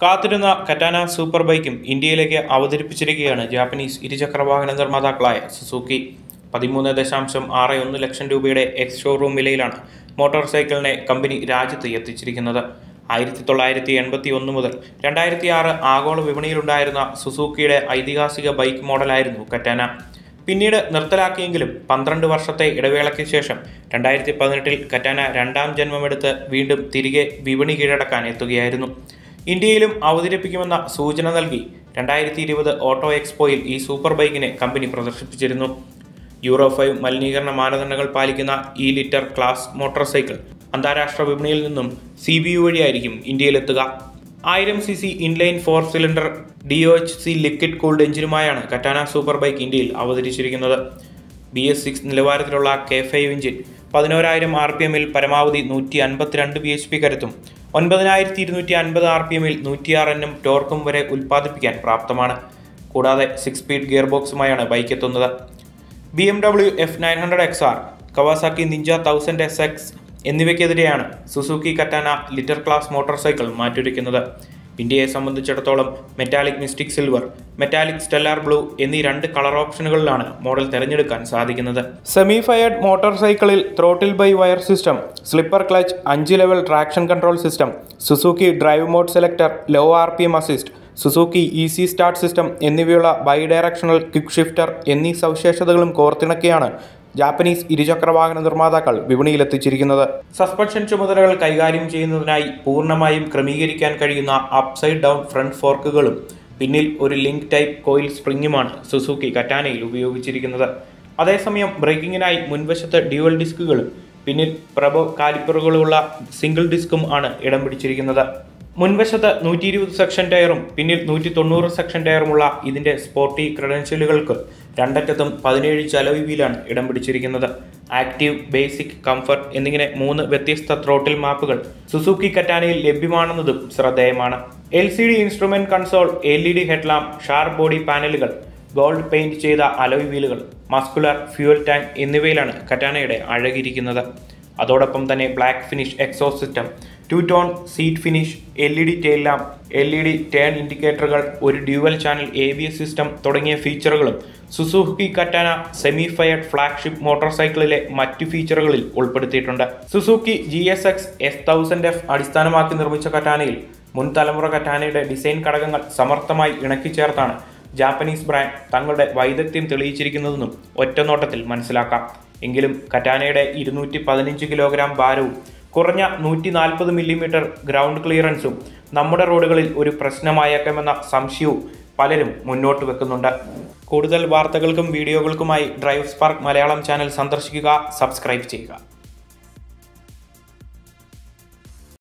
കാത്തിരുന്ന കറ്റാന സൂപ്പർ ബൈക്കും ഇന്ത്യയിലേക്ക് അവതരിപ്പിച്ചിരിക്കുകയാണ് ജാപ്പനീസ് ഇരുചക്രവാഹന നിർമ്മാതാക്കളായ സുസുക്കി പതിമൂന്ന് ദശാംശം ആറ് ഒന്ന് ലക്ഷം രൂപയുടെ എക്സ് ഷോറൂം വിലയിലാണ് മോട്ടോർ സൈക്കിളിനെ കമ്പനി രാജ്യത്ത് എത്തിച്ചിരിക്കുന്നത് ആയിരത്തി തൊള്ളായിരത്തി എൺപത്തി ഒന്ന് മുതൽ രണ്ടായിരത്തി ആറ് ആഗോള വിപണിയിലുണ്ടായിരുന്ന സുസുക്കിയുടെ ഐതിഹാസിക ബൈക്ക് മോഡലായിരുന്നു കറ്റാന പിന്നീട് നിർത്തലാക്കിയെങ്കിലും പന്ത്രണ്ട് വർഷത്തെ ഇടവേളയ്ക്ക് ശേഷം രണ്ടായിരത്തി പതിനെട്ടിൽ കറ്റാന രണ്ടാം ജന്മമെടുത്ത് വീണ്ടും തിരികെ വിപണി കീഴടക്കാൻ എത്തുകയായിരുന്നു ഇന്ത്യയിലും അവതരിപ്പിക്കുമെന്ന സൂചന നൽകി രണ്ടായിരത്തി ഇരുപത് ഓട്ടോ എക്സ്പോയിൽ ഈ സൂപ്പർ ബൈക്കിനെ കമ്പനി പ്രദർശിപ്പിച്ചിരുന്നു യൂറോ ഫൈവ് മലിനീകരണ മാനദണ്ഡങ്ങൾ പാലിക്കുന്ന ഈ ലിറ്റർ ക്ലാസ് മോട്ടോർ സൈക്കിൾ അന്താരാഷ്ട്ര വിപണിയിൽ നിന്നും സി ബി യു വഴിയായിരിക്കും ഇന്ത്യയിലെത്തുക ആയിരം C C inline four cylinder D O H C liquid cooled എഞ്ചിനുമായാണ് കറ്റാന സൂപ്പർ ബൈക്ക് ഇന്ത്യയിൽ അവതരിച്ചിരിക്കുന്നത് ബി എസ് സിക്സ് നിലവാരത്തിലുള്ള കെ ഫൈവ് എഞ്ചിൻ പതിനോരായിരം ആർ പി എമ്മിൽ പരമാവധി നൂറ്റി അൻപത്തിരണ്ട് ബി എച്ച് പി കരുത്തും ഒൻപതിനായിരത്തി ഇരുന്നൂറ്റി അൻപത് ആർ പി എമ്മിൽ നൂറ്റിയാറ് എണ്ണം ടോർക്കും വരെ ഉൽപ്പാദിപ്പിക്കാൻ പ്രാപ്തമാണ് കൂടാതെ സിക്സ് സ്പീഡ് ഗിയർ ബോക്സുമായാണ് ബൈക്ക് എത്തുന്നത് B M W F nine hundred X R Kawasaki Ninja thousand S X എന്നിവയ്ക്കെതിരെയാണ് Suzuki Katana litre class motorcycle മാറ്റൊരുക്കുന്നത് ഇന്ത്യയെ സംബന്ധിച്ചിടത്തോളം metallic mystic silver metallic stellar blue എന്നീ രണ്ട് കളർ ഓപ്ഷനുകളിലാണ് മോഡൽ തിരഞ്ഞെടുക്കാൻ സാധിക്കുന്നത് സെമി ഫയർഡ് മോട്ടോർ സൈക്കിളിൽ throttle by wire system slipper clutch അഞ്ച് level traction control system Suzuki drive mode selector low R P M assist Suzuki easy start system എന്നിവയുള്ള bidirectional quick shifter എന്നീ സവിശേഷതകളും കോർത്തിണക്കിയാണ് Japanese ഇരുചക്രവാഹന നിർമ്മാതാക്കൾ വിപണിയിലെത്തിച്ചിരിക്കുന്നത് suspension ചുമതലകൾ കൈകാര്യം ചെയ്യുന്നതിനായി പൂർണ്ണമായും ക്രമീകരിക്കാൻ കഴിയുന്ന അപ്സൈഡ് ഡൗൺ ഫ്രണ്ട് ഫോർക്കുകളും പിന്നിൽ ഒരു ലിങ്ക് ടൈപ്പ് കോയിൽ സ്പ്രിങ്ങുമാണ് സുസുക്കി കറ്റാനയിൽ ഉപയോഗിച്ചിരിക്കുന്നത് അതേസമയം ബ്രേക്കിങ്ങിനായി മുൻവശത്ത് ഡ്യുവൽ ഡിസ്കുകളും പിന്നിൽ പ്രബോ കാലിപ്പറുകളുള്ള സിംഗിൾ ഡിസ്കും ആണ് ഇടം പിടിച്ചിരിക്കുന്നത് മുൻവശത്ത് നൂറ്റി ഇരുപത് സെക്ഷൻ ടയറും പിന്നിൽ നൂറ്റി തൊണ്ണൂറ് സെക്ഷൻ ടയറുമുള്ള ഇതിന്റെ സ്പോർട്ടി ക്രെഡൻഷ്യലുകൾക്ക് രണ്ടറ്റത്തും പതിനേഴ് ചലോയ് വീലാണ് ഇടം പിടിച്ചിരിക്കുന്നത് ആക്റ്റീവ് ബേസിക് കംഫർട്ട് എന്നിങ്ങനെ മൂന്ന് വ്യത്യസ്ത ത്രോട്ടിൽ മാപ്പുകൾ സുസുക്കി കറ്റാനയിൽ ലഭ്യമാണെന്നതും ശ്രദ്ധേയമാണ് L C D instrument console L E D headlamp sharp body പാനലുകൾ ഗോൾഡ് പെയിന്റ് ചെയ്ത അലോയ് വീലുകൾ മസ്കുലർ ഫ്യൂവൽ ടാങ്ക് എന്നിവയിലാണ് കറ്റാനയുടെ അഴകിരിക്കുന്നത് അതോടൊപ്പം തന്നെ black finish exhaust system two tone seat finish L E D tail lamp L E D turn ഇൻഡിക്കേറ്ററുകൾ ഒരു dual channel A B S system തുടങ്ങിയ ഫീച്ചറുകളും Suzuki Katana semi faired flagship motor സൈക്കിളിലെ മറ്റു ഫീച്ചറുകളിൽ ഉൾപ്പെടുത്തിയിട്ടുണ്ട് Suzuki G S X S thousand F അടിസ്ഥാനമാക്കി നിർമ്മിച്ച കറ്റാനയിൽ മുൻ തലമുറ കറ്റാനയുടെ ഡിസൈൻ ഘടകങ്ങൾ സമർത്ഥമായി ഇണക്കിച്ചേർത്താണ് ജാപ്പനീസ് ബ്രാൻഡ് തങ്ങളുടെ വൈദഗ്ധ്യം തെളിയിച്ചിരിക്കുന്നതെന്നും ഒറ്റനോട്ടത്തിൽ മനസ്സിലാക്കാം എങ്കിലും കറ്റാനയുടെ ഇരുന്നൂറ്റി പതിനഞ്ച് കിലോഗ്രാം ഭാരവും കുറഞ്ഞ നൂറ്റി നാൽപ്പത് മില്ലിമീറ്റർ ഗ്രൗണ്ട് ക്ലിയറൻസും നമ്മുടെ റോഡുകളിൽ ഒരു പ്രശ്നമായേക്കാമെന്ന സംശയവും പലരും മുന്നോട്ട് വെക്കുന്നുണ്ട് കൂടുതൽ വാർത്തകൾക്കും വീഡിയോകൾക്കുമായി ഡ്രൈവ് സ്പാർക്ക് മലയാളം ചാനൽ സന്ദർശിക്കുക സബ്സ്ക്രൈബ് ചെയ്യുക